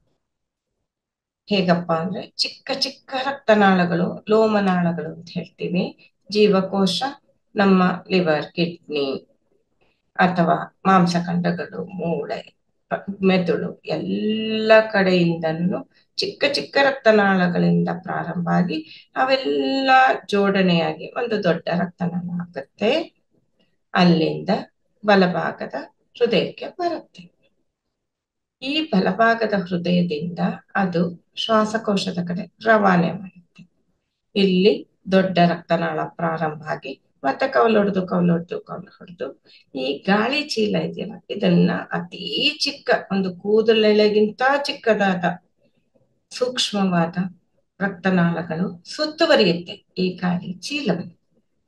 ಹೇಗಪ್ಪ ಅಂದ್ರೆ ಚಿಕ್ಕ ಚಿಕ್ಕ ರಕ್ತನಾಳಗಳು ಲೋಮನಾಳಗಳು ಅಂತ ಹೇಳ್ತೀವಿ ಜೀವಕೋಶ ನಮ್ಮ ಲಿವರ್ ಕಿಡ್ನಿ ಅಥವಾ ಮಾಂಸಖಂಡಗಳು ಮೂಳೆ ಮೆದುಳು ಎಲ್ಲ ಕಡೆಯಿಂದನೂ ಚಿಕ್ಕ ಚಿಕ್ಕ ರಕ್ತನಾಳಗಳಿಂದ ಪ್ರಾರಂಭ ಆಗಿ ಅವೆಲ್ಲ ಜೋಡಣೆಯಾಗಿ ಒಂದು ದೊಡ್ಡ ರಕ್ತನಾಳ ಆಗುತ್ತೆ ಅಲ್ಲಿಂದ ಬಲಭಾಗದ ಹೃದಯಕ್ಕೆ ಬರುತ್ತೆ ಈ ಬಲಭಾಗದ ಹೃದಯದಿಂದ ಅದು ಶ್ವಾಸಕೋಶದ ಕಡೆ ರವಾನೆ ಮಾಡುತ್ತೆ ಇಲ್ಲಿ ದೊಡ್ಡ ರಕ್ತನಾಳ ಪ್ರಾರಂಭ ಆಗಿ ಮತ್ತೆ ಕವಲೊಡೆದು ಕವಲೊಡೆದು ಕವಲು ಹೊಡೆದು ಈ ಗಾಳಿ ಚೀಲ ಇದೆಯಲ್ಲ ಇದನ್ನ ಅತೀ ಚಿಕ್ಕ ಒಂದು ಕೂದಲೆಳೆಗಿಂತ ಚಿಕ್ಕದಾದ ಸೂಕ್ಷ್ಮವಾದ ರಕ್ತನಾಳಗಳು ಸುತ್ತುವರಿಯುತ್ತೆ ಈ ಗಾಳಿ ಚೀಲವನ್ನು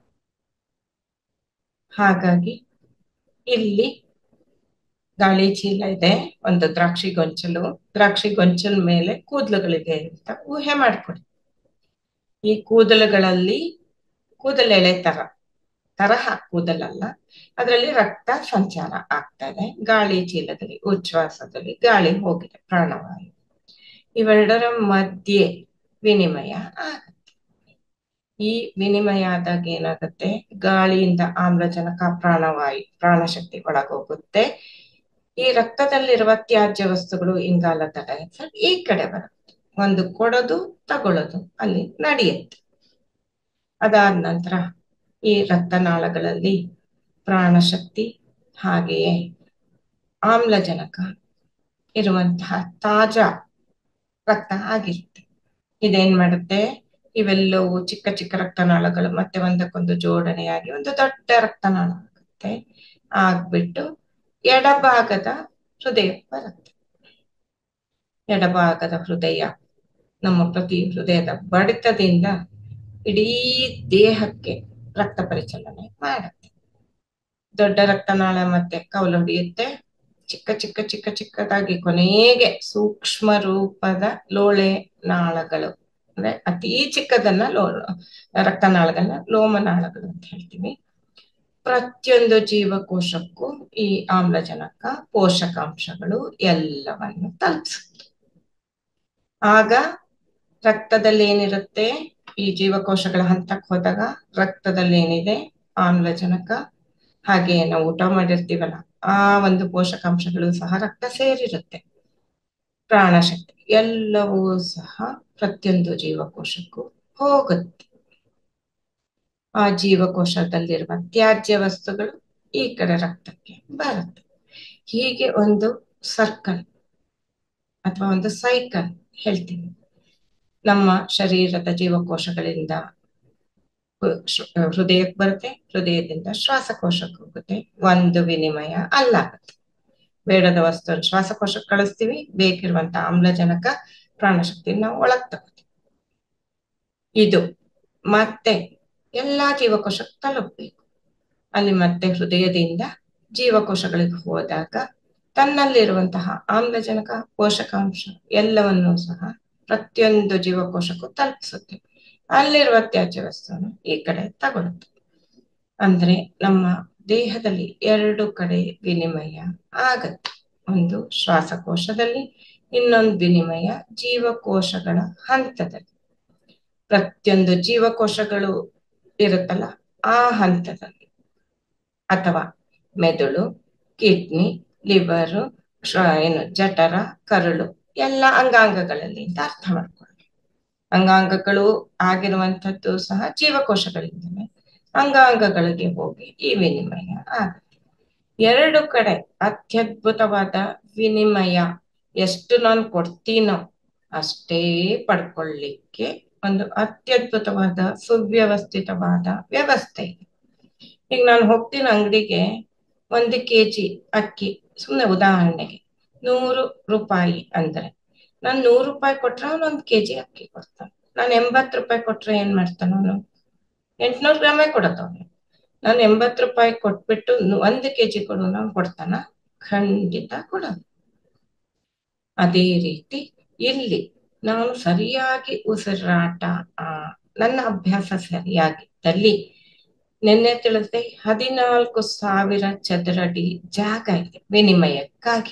ಹಾಗಾಗಿ ಇಲ್ಲಿ ಗಾಳಿ ಚೀಲ ಇದೆ ಒಂದು ದ್ರಾಕ್ಷಿ ಗೊಂಚಲು ದ್ರಾಕ್ಷಿ ಗೊಂಚಲ ಮೇಲೆ ಕೂದಲುಗಳಿದೆ ಅಂತ ಊಹೆ ಮಾಡ್ಕೊಡಿ ಈ ಕೂದಲುಗಳಲ್ಲಿ ಕೂದಲೆಳೆ ತರ ತರಹ ಕೂದಲಲ್ಲ ಅದರಲ್ಲಿ ರಕ್ತ ಸಂಚಾರ ಆಗ್ತದೆ ಗಾಳಿ ಚೀಲದಲ್ಲಿ ಉಚ್ಛ್ವಾಸದಲ್ಲಿ ಗಾಳಿ ಹೋಗಿದೆ ಪ್ರಾಣವಾಯು ಇವೆರಡರ ಮಧ್ಯೆ ವಿನಿಮಯ ಆಗತ್ತೆ ಈ ವಿನಿಮಯ ಆದಾಗ ಏನಾಗುತ್ತೆ ಗಾಳಿಯಿಂದ ಆಮ್ಲಜನಕ ಪ್ರಾಣವಾಯು ಪ್ರಾಣಶಕ್ತಿ ಒಳಗೋಗುತ್ತೆ ಈ ರಕ್ತದಲ್ಲಿರುವ ತ್ಯಾಜ್ಯ ವಸ್ತುಗಳು ಇಂಗಾಲದ ಡೈಆಕ್ಸೈಡ್ ಈ ಕಡೆ ಬರುತ್ತೆ ಒಂದು ಕೊಡೋದು ತಗೊಳ್ಳೋದು ಅಲ್ಲಿ ನಡೆಯುತ್ತೆ ಅದಾದ ನಂತರ ಈ ರಕ್ತನಾಳಗಳಲ್ಲಿ ಪ್ರಾಣಶಕ್ತಿ ಹಾಗೆಯೇ ಆಮ್ಲಜನಕ ಇರುವಂತಹ ತಾಜಾ ರಕ್ತ ಆಗಿರುತ್ತೆ ಇದೇನ್ ಮಾಡುತ್ತೆ ಇವೆಲ್ಲವೂ ಚಿಕ್ಕ ಚಿಕ್ಕ ರಕ್ತನಾಳಗಳು ಮತ್ತೆ ಒಂದಕ್ಕೊಂದು ಜೋಡಣೆಯಾಗಿ ಒಂದು ದೊಡ್ಡ ರಕ್ತನಾಳ ಆಗುತ್ತೆ ಆಗ್ಬಿಟ್ಟು ಎಡಭಾಗದ ಹೃದಯ ಬರುತ್ತೆ ಎಡಭಾಗದ ಹೃದಯ ನಮ್ಮ ಪ್ರತಿ ಹೃದಯದ ಬಡಿತದಿಂದ ಇಡೀ ದೇಹಕ್ಕೆ ರಕ್ತ ಪರಿಚಲನೆ ಮಾಡುತ್ತೆ ದೊಡ್ಡ ರಕ್ತನಾಳ ಮತ್ತೆ ಕವಲು ಹೊಡೆಯುತ್ತೆ ಚಿಕ್ಕ ಚಿಕ್ಕ ಚಿಕ್ಕ ಚಿಕ್ಕದಾಗಿ ಕೊನೆಗೆ ಸೂಕ್ಷ್ಮ ರೂಪದ ಲೋಳೆ ನಾಳಗಳು ಅಂದ್ರೆ ಅತಿ ಚಿಕ್ಕದನ್ನ ಲೋ ರಕ್ತನಾಳಗಳನ್ನ ಲೋಮನಾಳಗಳು ಅಂತ ಹೇಳ್ತೀವಿ ಪ್ರತಿಯೊಂದು ಜೀವಕೋಶಕ್ಕೂ ಈ ಆಮ್ಲಜನಕ ಪೋಷಕಾಂಶಗಳು ಎಲ್ಲವನ್ನು ತಲುಪಿಸುತ್ತೆ ಆಗ ರಕ್ತದಲ್ಲಿ ಏನಿರುತ್ತೆ ಈ ಜೀವಕೋಶಗಳ ಹಂತಕ್ಕೆ ಹೋದಾಗ ರಕ್ತದಲ್ಲಿ ಏನಿದೆ ಆಮ್ಲಜನಕ ಹಾಗೆ ನಾವು ಊಟ ಮಾಡಿರ್ತೀವಲ್ಲ ಆ ಒಂದು ಪೋಷಕಾಂಶಗಳು ಸಹ ರಕ್ತ ಸೇರಿರುತ್ತೆ ಪ್ರಾಣಶಕ್ತಿ ಎಲ್ಲವೂ ಸಹ ಪ್ರತಿಯೊಂದು ಜೀವಕೋಶಕ್ಕೂ ಹೋಗುತ್ತೆ ಆ ಜೀವಕೋಶದಲ್ಲಿರುವ ತ್ಯಾಜ್ಯ ವಸ್ತುಗಳು ಈ ಕಡೆ ರಕ್ತಕ್ಕೆ ಬರುತ್ತೆ ಹೀಗೆ ಒಂದು ಸರ್ಕಲ್ ಅಥವಾ ಒಂದು ಸೈಕಲ್ ಹೇಳ್ತೀವಿ ನಮ್ಮ ಶರೀರದ ಜೀವಕೋಶಗಳಿಂದ ಹೃದಯಕ್ಕೆ ಬರುತ್ತೆ ಹೃದಯದಿಂದ ಶ್ವಾಸಕೋಶಕ್ಕೆ ಹೋಗುತ್ತೆ ಒಂದು ವಿನಿಮಯ ಅಲ್ಲಾಗುತ್ತೆ ಬೇಡದ ವಸ್ತು ಶ್ವಾಸಕೋಶಕ್ಕೆ ಕಳಿಸ್ತೀವಿ ಬೇಕಿರುವಂತ ಆಮ್ಲಜನಕ ಪ್ರಾಣಶಕ್ತಿ ನಾವು ಒಳಗ್ ತಗೋತೀವಿ ಇದು ಮತ್ತೆ ಎಲ್ಲಾ ಜೀವಕೋಶಕ್ಕೆ ತಲುಪಬೇಕು ಅಲ್ಲಿ ಮತ್ತೆ ಹೃದಯದಿಂದ ಜೀವಕೋಶಗಳಿಗೆ ಹೋದಾಗ ತನ್ನಲ್ಲಿರುವಂತಹ ಆಮ್ಲಜನಕ ಪೋಷಕಾಂಶ ಎಲ್ಲವನ್ನೂ ಸಹ ಪ್ರತಿಯೊಂದು ಜೀವಕೋಶಕ್ಕೂ ತಲುಪಿಸುತ್ತೆ ಅಲ್ಲಿರುವ ತ್ಯಾಜ್ಯ ವಸ್ತುವನ್ನು ಈ ಕಡೆ ತಗೊಳುತ್ತೆ ಅಂದ್ರೆ ನಮ್ಮ ದೇಹದಲ್ಲಿ ಎರಡು ಕಡೆ ವಿನಿಮಯ ಆಗತ್ತೆ ಒಂದು ಶ್ವಾಸಕೋಶದಲ್ಲಿ ಇನ್ನೊಂದು ವಿನಿಮಯ ಜೀವಕೋಶಗಳ ಹಂತದಲ್ಲಿ ಪ್ರತಿಯೊಂದು ಜೀವಕೋಶಗಳು ಇರುತ್ತಲ್ಲ ಆ ಹಂತದಲ್ಲಿ ಅಥವಾ ಮೆದುಳು ಕಿಡ್ನಿ ಲಿವರು ಏನು ಜಠರ ಕರುಳು ಎಲ್ಲ ಅಂಗಾಂಗಗಳಲ್ಲಿ ಅಂತ ಅರ್ಥ ಮಾಡ್ಕೊಳ್ಳಿ ಅಂಗಾಂಗಗಳು ಆಗಿರುವಂತದ್ದು ಸಹ ಜೀವಕೋಶಗಳಿಂದಲೇ ಅಂಗಾಂಗಗಳಿಗೆ ಹೋಗಿ ಈ ವಿನಿಮಯ ಆಗ ಎರಡು ಕಡೆ ಅತ್ಯದ್ಭುತವಾದ ವಿನಿಮಯ ಎಷ್ಟು ನಾನು ಕೊಡ್ತೀನೋ ಅಷ್ಟೇ ಪಡ್ಕೊಳ್ಳಿಕ್ಕೆ ಒಂದು ಅತ್ಯದ್ಭುತವಾದ ಸುವ್ಯವಸ್ಥಿತವಾದ ವ್ಯವಸ್ಥೆ ಇದೆ ಈಗ ನಾನು ಹೋಗ್ತೀನಿ ಅಂಗಡಿಗೆ ಒಂದು ಕೆ ಜಿ ಅಕ್ಕಿ ಸುಮ್ಮನೆ ಉದಾಹರಣೆಗೆ ನೂರು ರೂಪಾಯಿ ಅಂದ್ರೆ ನಾನು ನೂರು ರೂಪಾಯಿ ಕೊಟ್ರೆ ಅವನು ಒಂದು ಕೆ ಜಿ ಅಕ್ಕಿ ಕೊಡ್ತಾನೆ ನಾನು ಎಂಬತ್ತು ರೂಪಾಯಿ ಕೊಟ್ರೆ ಏನ್ ಮಾಡ್ತಾನ ಅವನು ಎಂಟ್ನೂರು ಗ್ರಾಮೇ ಕೊಡತ್ತವನು ನಾನು ಎಂಬತ್ತು ರೂಪಾಯಿ ಕೊಟ್ಬಿಟ್ಟು ಒಂದು ಕೆ ಜಿ ಕೊಡು ನಾವು ಕೊಡ್ತಾನ ಖಂಡಿತ ಕೊಡೋದು ಅದೇ ರೀತಿ ಇಲ್ಲಿ ನಾನು ಸರಿಯಾಗಿ ಉಸಿರಾಟ ಆ ನನ್ನ ಅಭ್ಯಾಸ ಸರಿಯಾಗಿದ್ದಲ್ಲಿ ನಿನ್ನೆ ತಿಳಿದೆ ಹದಿನಾಲ್ಕು ಸಾವಿರ ಚದರಡಿ ಜಾಗ ಇದೆ ವಿನಿಮಯಕ್ಕಾಗಿ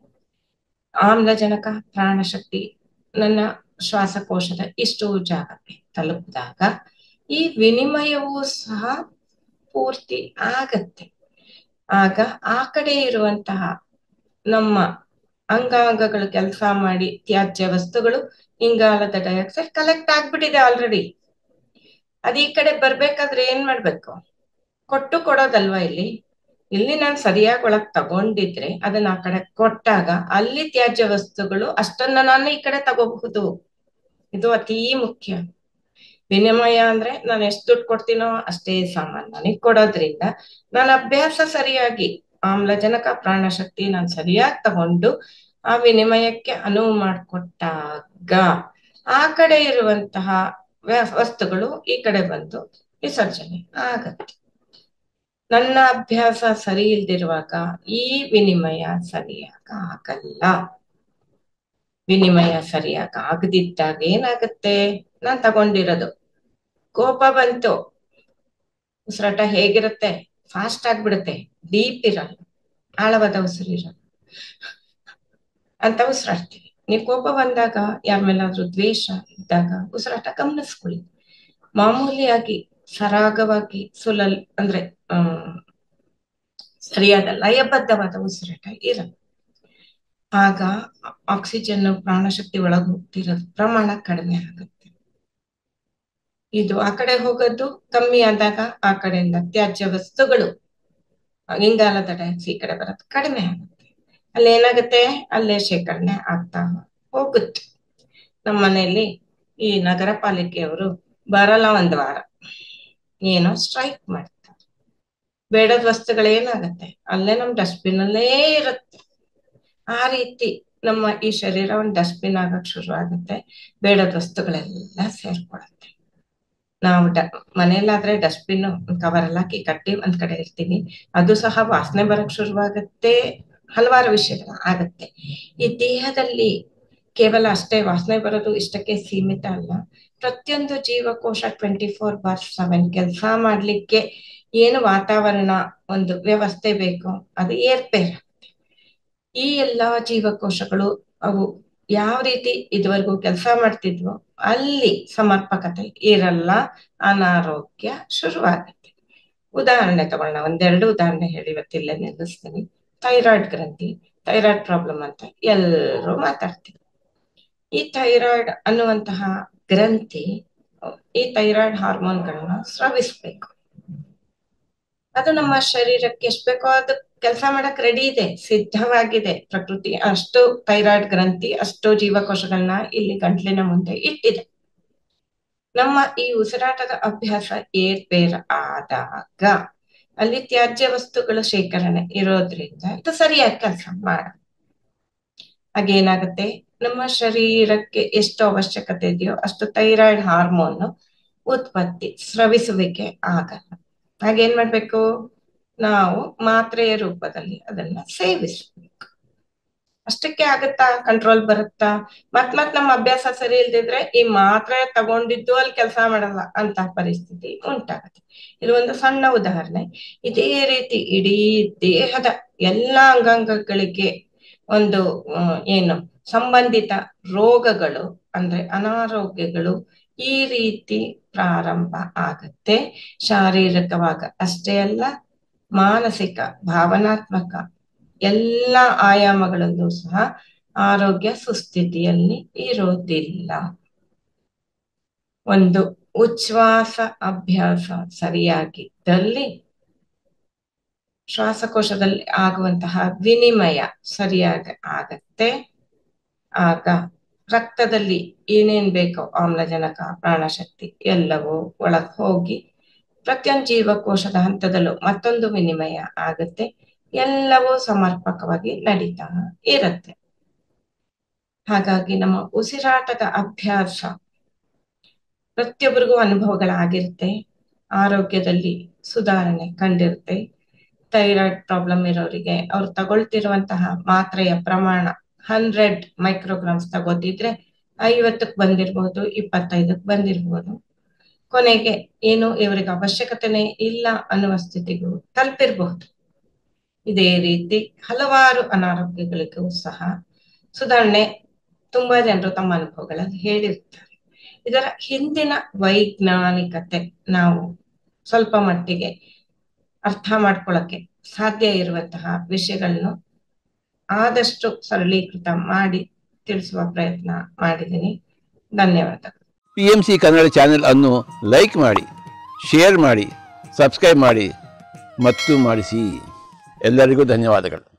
ಆಮ್ಲಜನಕ ಪ್ರಾಣಶಕ್ತಿ ನನ್ನ ಶ್ವಾಸಕೋಶದ ಇಷ್ಟು ಜಾಗಕ್ಕೆ ತಲುಪಿದಾಗ ಈ ವಿನಿಮಯವೂ ಸಹ ಪೂರ್ತಿ ಆಗತ್ತೆ ಆಗ ಆ ಕಡೆ ಇರುವಂತಹ ನಮ್ಮ ಅಂಗಾಂಗಗಳು ಕೆಲಸ ಮಾಡಿ ತ್ಯಾಜ್ಯ ವಸ್ತುಗಳು ಇಂಗಾಲದ ಡೈಆಕ್ಸೈಡ್ ಕಲೆಕ್ಟ್ ಆಗ್ಬಿಟ್ಟಿದೆ ಆಲ್ರೆಡಿ ಅದ್ ಈ ಕಡೆ ಬರ್ಬೇಕಾದ್ರೆ ಏನ್ ಮಾಡ್ಬೇಕು ಕೊಟ್ಟು ಕೊಡೋದಲ್ವಾ ಇಲ್ಲಿ ಇಲ್ಲಿ ನಾನು ಸರಿಯಾಗಿ ಒಳಗ್ ತಗೊಂಡಿದ್ರೆ ಅದನ್ನ ಆ ಕಡೆ ಕೊಟ್ಟಾಗ ಅಲ್ಲಿ ತ್ಯಾಜ್ಯ ವಸ್ತುಗಳು ಅಷ್ಟನ್ನ ನಾನು ಈ ಕಡೆ ತಗೋಬಹುದು ಇದು ಅತೀ ಮುಖ್ಯ ವಿನಿಮಯ ಅಂದ್ರೆ ನಾನು ಎಷ್ಟು ದುಡ್ಡು ಕೊಡ್ತೀನೋ ಅಷ್ಟೇ ಸಾಮಾನು ನನಗೆ ಕೊಡೋದ್ರಿಂದ ನನ್ನ ಅಭ್ಯಾಸ ಸರಿಯಾಗಿ ಆಮ್ಲಜನಕ ಪ್ರಾಣಶಕ್ತಿ ನಾನು ಸರಿಯಾಗಿ ತಗೊಂಡು ಆ ವಿನಿಮಯಕ್ಕೆ ಅನುವು ಮಾಡಿಕೊಟ್ಟಾಗ ಆ ಕಡೆ ಇರುವಂತಹ ವಸ್ತುಗಳು ಈ ಕಡೆ ಬಂದು ವಿಸರ್ಜನೆ ಆಗತ್ತೆ ನನ್ನ ಅಭ್ಯಾಸ ಸರಿ ಇಲ್ದಿರುವಾಗ ಈ ವಿನಿಮಯ ಸರಿಯಾಗ ಆಗಲ್ಲ ವಿನಿಮಯ ಸರಿಯಾಗಿ ಆಗದಿದ್ದಾಗ ಏನಾಗುತ್ತೆ ನಾನ್ ತಗೊಂಡಿರೋದು ಕೋಪ ಬಂತು ಉಸಿರಾಟ ಹೇಗಿರುತ್ತೆ ಫಾಸ್ಟ್ ಆಗ್ಬಿಡುತ್ತೆ ಡೀಪ್ ಇರಲ್ಲ ಆಳವಾದ ಉಸಿರು ಇರಲ್ಲ ಅಂತ ಉಸಿರಾಡ್ತೀವಿ ನೀವು ಕೋಪ ಬಂದಾಗ ಯಾರ ಮೇಲಾದ್ರೂ ದ್ವೇಷ ಇದ್ದಾಗ ಉಸಿರಾಟ ಗಮನಿಸ್ಕೊಳ್ಳಿ ಮಾಮೂಲಿಯಾಗಿ ಸರಾಗವಾಗಿ ಸುಲಲ್ ಅಂದ್ರೆ ಹ್ಮ್ ಸರಿಯಾದ ಲಯಬದ್ಧವಾದ ಉಸಿರಾಟ ಇರಲ್ಲ ಆಗ ಆಕ್ಸಿಜನ್ ಪ್ರಾಣಶಕ್ತಿ ಒಳಗೆ ಹೋಗ್ತಿರೋದು ಪ್ರಮಾಣ ಕಡಿಮೆ ಆಗುತ್ತೆ ಇದು ಆ ಕಡೆ ಹೋಗೋದು ಕಮ್ಮಿ ಆದಾಗ ಆ ಕಡೆಯಿಂದ ತ್ಯಾಜ್ಯ ವಸ್ತುಗಳು ಇಂಗಾಲದ ಡೈಆಕ್ಸೈಡ್ ಈ ಕಡೆ ಬರೋದು ಕಡಿಮೆ ಆಗುತ್ತೆ ಅಲ್ಲಿ ಏನಾಗುತ್ತೆ ಅಲ್ಲೇ ಶೇಖರಣೆ ಆಗ್ತಾ ಹೋಗುತ್ತೆ ನಮ್ಮ ಮನೆಯಲ್ಲಿ ಈ ನಗರ ಪಾಲಿಕೆಯವರು ಬರಲ್ಲ ಒಂದ್ ವಾರ ಏನೋ ಸ್ಟ್ರೈಕ್ ಮಾಡ್ತಾರೆ ಬೇಡದ ವಸ್ತುಗಳೇನಾಗತ್ತೆ ಅಲ್ಲೇ ನಮ್ ಡಸ್ಟ್ಬಿನ್ ಅಲ್ಲೇ ಇರುತ್ತೆ ಆ ರೀತಿ ನಮ್ಮ ಈ ಶರೀರ ಒಂದು ಡಸ್ಟ್ಬಿನ್ ಆಗಕ್ ಶುರು ಆಗುತ್ತೆ ಬೇಡದ ವಸ್ತುಗಳೆಲ್ಲ ಸೇರ್ಕೊಳತ್ತೆ ನಾವು ಡ ಮನೆಯಲ್ಲಾದ್ರೆ ಡಸ್ಟ್ಬಿನ್ ಕವರ್ ಎಲ್ಲ ಹಾಕಿ ಕಟ್ಟಿ ಒಂದ್ ಕಡೆ ಇರ್ತೀವಿ ಅದು ಸಹ ವಾಸನೆ ಬರಕ್ ಶುರುವಾಗುತ್ತೆ ಹಲವಾರು ವಿಷಯಗಳು ಆಗತ್ತೆ ಈ ದೇಹದಲ್ಲಿ ಕೇವಲ ಅಷ್ಟೇ ವಾಸನೆ ಬರೋದು ಇಷ್ಟಕ್ಕೆ ಸೀಮಿತ ಅಲ್ಲ ಪ್ರತಿಯೊಂದು ಜೀವಕೋಶ ಟ್ವೆಂಟಿ ಫೋರ್ ಬಾರ್ ಸೆವೆನ್ ಕೆಲಸ ಮಾಡ್ಲಿಕ್ಕೆ ಏನು ವಾತಾವರಣ ಒಂದು ವ್ಯವಸ್ಥೆ ಬೇಕು ಅದು ಏರ್ಪೇರ್ ಈ ಎಲ್ಲಾ ಜೀವಕೋಶಗಳು ಅವು ಯಾವ ರೀತಿ ಇದುವರೆಗೂ ಕೆಲಸ ಮಾಡ್ತಿದ್ವು ಅಲ್ಲಿ ಸಮರ್ಪಕತೆ ಇರಲ್ಲ ಅನಾರೋಗ್ಯ ಶುರುವಾಗುತ್ತೆ ಉದಾಹರಣೆ ತಗೊಳ್ಳೋಣ ಒಂದೆರಡು ಉದಾಹರಣೆ ಹೇಳಿ ಇವತ್ತಿಲ್ಲೇ ನಿಲ್ಲಿಸ್ತೀನಿ ಥೈರಾಯ್ಡ್ ಗ್ರಂಥಿ ಥೈರಾಯ್ಡ್ ಪ್ರಾಬ್ಲಮ್ ಅಂತ ಎಲ್ಲರೂ ಮಾತಾಡ್ತೀವಿ ಈ ಥೈರಾಯ್ಡ್ ಅನ್ನುವಂತಹ ಗ್ರಂಥಿ ಈ ಥೈರಾಯ್ಡ್ ಹಾರ್ಮೋನ್ಗಳನ್ನ ಸ್ರವಿಸ್ಬೇಕು ಅದು ನಮ್ಮ ಶರೀರಕ್ಕೆ ಎಷ್ಟು ಬೇಕೋ ಅದು ಕೆಲಸ ಮಾಡಕ್ ರೆಡಿ ಇದೆ ಸಿದ್ಧವಾಗಿದೆ ಪ್ರಕೃತಿ ಅಷ್ಟು ಥೈರಾಯ್ಡ್ ಗ್ರಂಥಿ ಅಷ್ಟು ಜೀವಕೋಶಗಳನ್ನ ಇಲ್ಲಿ ಗಂಟ್ಲಿನ ಮುಂದೆ ಇಟ್ಟಿದೆ ನಮ್ಮ ಈ ಉಸಿರಾಟದ ಅಭ್ಯಾಸ ಏರ್ಪೇರ್ ಆದಾಗ ಅಲ್ಲಿ ತ್ಯಾಜ್ಯ ವಸ್ತುಗಳ ಶೇಖರಣೆ ಇರೋದ್ರಿಂದ ಇದು ಸರಿಯಾಗಿ ಕೆಲಸ ಮಾಡ ಹಾಗೇನಾಗುತ್ತೆ ನಮ್ಮ ಶರೀರಕ್ಕೆ ಎಷ್ಟು ಅವಶ್ಯಕತೆ ಇದೆಯೋ ಅಷ್ಟು ಥೈರಾಯ್ಡ್ ಹಾರ್ಮೋನ್ ಉತ್ಪತ್ತಿ ಸ್ರವಿಸುವಿಕೆ ಆಗಲ್ಲ ಹಾಗೇನ್ ಮಾಡ್ಬೇಕು ನಾವು ಮಾತ್ರೆಯ ರೂಪದಲ್ಲಿ ಅದನ್ನ ಸೇವಿಸ್ಬೇಕು ಅಷ್ಟಕ್ಕೆ ಆಗತ್ತಾ ಕಂಟ್ರೋಲ್ ಬರುತ್ತಾ ಮತ್ ಮತ್ ನಮ್ಮ ಅಭ್ಯಾಸ ಸರಿ ಇಲ್ದಿದ್ರೆ ಈ ಮಾತ್ರೆ ತಗೊಂಡಿದ್ದು ಅಲ್ಲಿ ಕೆಲಸ ಮಾಡಲ್ಲ ಅಂತ ಪರಿಸ್ಥಿತಿ ಉಂಟಾಗತ್ತೆ ಇದು ಒಂದು ಸಣ್ಣ ಉದಾಹರಣೆ ಇದೇ ರೀತಿ ಇಡೀ ದೇಹದ ಎಲ್ಲಾ ಅಂಗಾಂಗಗಳಿಗೆ ಒಂದು ಏನು ಸಂಬಂಧಿತ ರೋಗಗಳು ಅಂದ್ರೆ ಅನಾರೋಗ್ಯಗಳು ಈ ರೀತಿ ಪ್ರಾರಂಭ ಆಗತ್ತೆ ಶಾರೀರಿಕವಾಗ ಅಷ್ಟೇ ಅಲ್ಲ ಮಾನಸಿಕ ಭಾವನಾತ್ಮಕ ಎಲ್ಲ ಆಯಾಮಗಳಲ್ಲೂ ಸಹ ಆರೋಗ್ಯ ಸುಸ್ಥಿತಿಯಲ್ಲಿ ಇರೋದಿಲ್ಲ ಒಂದು ಉಚ್ಛ್ವಾಸ ಅಭ್ಯಾಸ ಸರಿಯಾಗಿದ್ದಲ್ಲಿ ಶ್ವಾಸಕೋಶದಲ್ಲಿ ಆಗುವಂತಹ ವಿನಿಮಯ ಸರಿಯಾಗಿ ಆಗತ್ತೆ ಆಗ ರಕ್ತದಲ್ಲಿ ಏನೇನ್ ಬೇಕೋ ಆಮ್ಲಜನಕ ಪ್ರಾಣಶಕ್ತಿ ಎಲ್ಲವೂ ಒಳಗ್ ಹೋಗಿ ಪ್ರತಿಯೊಂದು ಜೀವಕೋಶದ ಹಂತದಲ್ಲೂ ಮತ್ತೊಂದು ವಿನಿಮಯ ಆಗುತ್ತೆ ಎಲ್ಲವೂ ಸಮರ್ಪಕವಾಗಿ ನಡೀತಾ ಇರುತ್ತೆ ಹಾಗಾಗಿ ನಮ್ಮ ಉಸಿರಾಟದ ಅಭ್ಯಾಸ ಪ್ರತಿಯೊಬ್ಬರಿಗೂ ಅನುಭವಗಳಾಗಿರುತ್ತೆ ಆರೋಗ್ಯದಲ್ಲಿ ಸುಧಾರಣೆ ಕಂಡಿರುತ್ತೆ ಥೈರಾಯ್ಡ್ ಪ್ರಾಬ್ಲಮ್ ಇರೋರಿಗೆ ಅವ್ರು ತಗೊಳ್ತಿರುವಂತಹ ಮಾತ್ರೆಯ ಪ್ರಮಾಣ ಹಂಡ್ರೆಡ್ ಮೈಕ್ರೋಗ್ರಾಮ್ಸ್ ತಗೋತಿದ್ರೆ ಐವತ್ತಕ್ಕೆ ಬಂದಿರ್ಬೋದು ಇಪ್ಪತ್ತೈದಕ್ಕೆ ಬಂದಿರ್ಬೋದು ಕೊನೆಗೆ ಏನು ಇವರಿಗೆ ಅವಶ್ಯಕತೆನೇ ಇಲ್ಲ ಅನ್ನುವ ಸ್ಥಿತಿಗೂ ತಲುಪಿರಬಹುದು ಇದೇ ರೀತಿ ಹಲವಾರು ಅನಾರೋಗ್ಯಗಳಿಗೂ ಸಹ ಸುಧಾರಣೆ ತುಂಬಾ ಜನರು ತಮ್ಮ ಅನುಭವಗಳಲ್ಲಿ ಹೇಳಿರ್ತಾರೆ ಇದರ ಹಿಂದಿನ ವೈಜ್ಞಾನಿಕತೆ ನಾವು ಸ್ವಲ್ಪ ಮಟ್ಟಿಗೆ ಅರ್ಥ ಮಾಡ್ಕೊಳ್ಳಕ್ಕೆ ಸಾಧ್ಯ ಇರುವಂತಹ ವಿಷಯಗಳನ್ನು ಆದಷ್ಟು ಸರಳೀಕೃತ ಮಾಡಿ ತಿಳಿಸುವ ಪ್ರಯತ್ನ ಮಾಡಿದ್ದೀನಿ ಧನ್ಯವಾದಗಳು P M C Kannada channel ಅನ್ನು ಲೈಕ್ ಮಾಡಿ ಶೇರ್ ಮಾಡಿ ಸಬ್ಸ್ಕ್ರೈಬ್ ಮಾಡಿ ಮತ್ತು ಮಾಡಿಸಿ ಎಲ್ಲರಿಗೂ ಧನ್ಯವಾದಗಳು